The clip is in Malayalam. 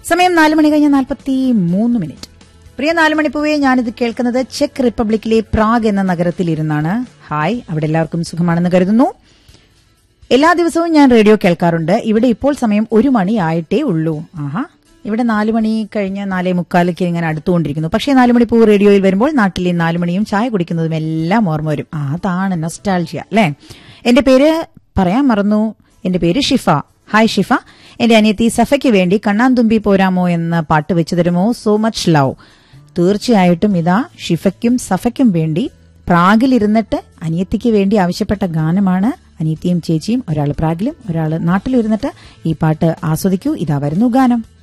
സമയം നാല് മണി കഴിഞ്ഞ നാൽപ്പത്തി മൂന്ന് മിനിറ്റ് പ്രിയ നാല് മണിപ്പൂവേ ഞാനിത് കേൾക്കുന്നത് ചെക്ക് റിപ്പബ്ലിക്കിലെ പ്രാഗ് എന്ന നഗരത്തിലിരുന്നാണ് ഹായ് അവിടെ എല്ലാവർക്കും സുഖമാണെന്ന് കരുതുന്നു എല്ലാ ദിവസവും ഞാൻ റേഡിയോ കേൾക്കാറുണ്ട് ഇവിടെ ഇപ്പോൾ സമയം ഒരു മണി ആയിട്ടേ ഉള്ളൂ ആഹാ ഇവിടെ നാല് മണി കഴിഞ്ഞ് നാലേ മുക്കാലൊക്കെ ഇങ്ങനെ അടുത്തുകൊണ്ടിരിക്കുന്നു പക്ഷേ നാല് മണി പൂ റേഡിയോയിൽ വരുമ്പോൾ നാട്ടിലെ നാല് മണിയും ചായ കുടിക്കുന്നതും എല്ലാം ഓർമ്മ വരും ആ, അതാണ് നൊസ്റ്റാൾജിയ അല്ലേ എന്റെ പേര് പറയാൻ മറന്നു എന്റെ പേര് ഷിഫ ഹായ് ഷിഫ എന്റെ അനിയത്തി സഫയ്ക്ക് വേണ്ടി കണ്ണാന്തുമ്പി പോരാമോ എന്ന പാട്ട് വെച്ചു തരുമോ സോ മച്ച് ലവ് തീർച്ചയായിട്ടും ഇതാ ഷിഫയ്ക്കും സഫയ്ക്കും വേണ്ടി പ്രാഗിലിരുന്നിട്ട് അനിയത്തിക്ക് വേണ്ടി ആവശ്യപ്പെട്ട ഗാനമാണ് അനിയത്തിയും ചേച്ചിയും ഒരാൾ പ്രാഗിലും ഒരാൾ നാട്ടിലിരുന്നിട്ട് ഈ പാട്ട് ആസ്വദിക്കൂ ഇതാ വരുന്നു ഗാനം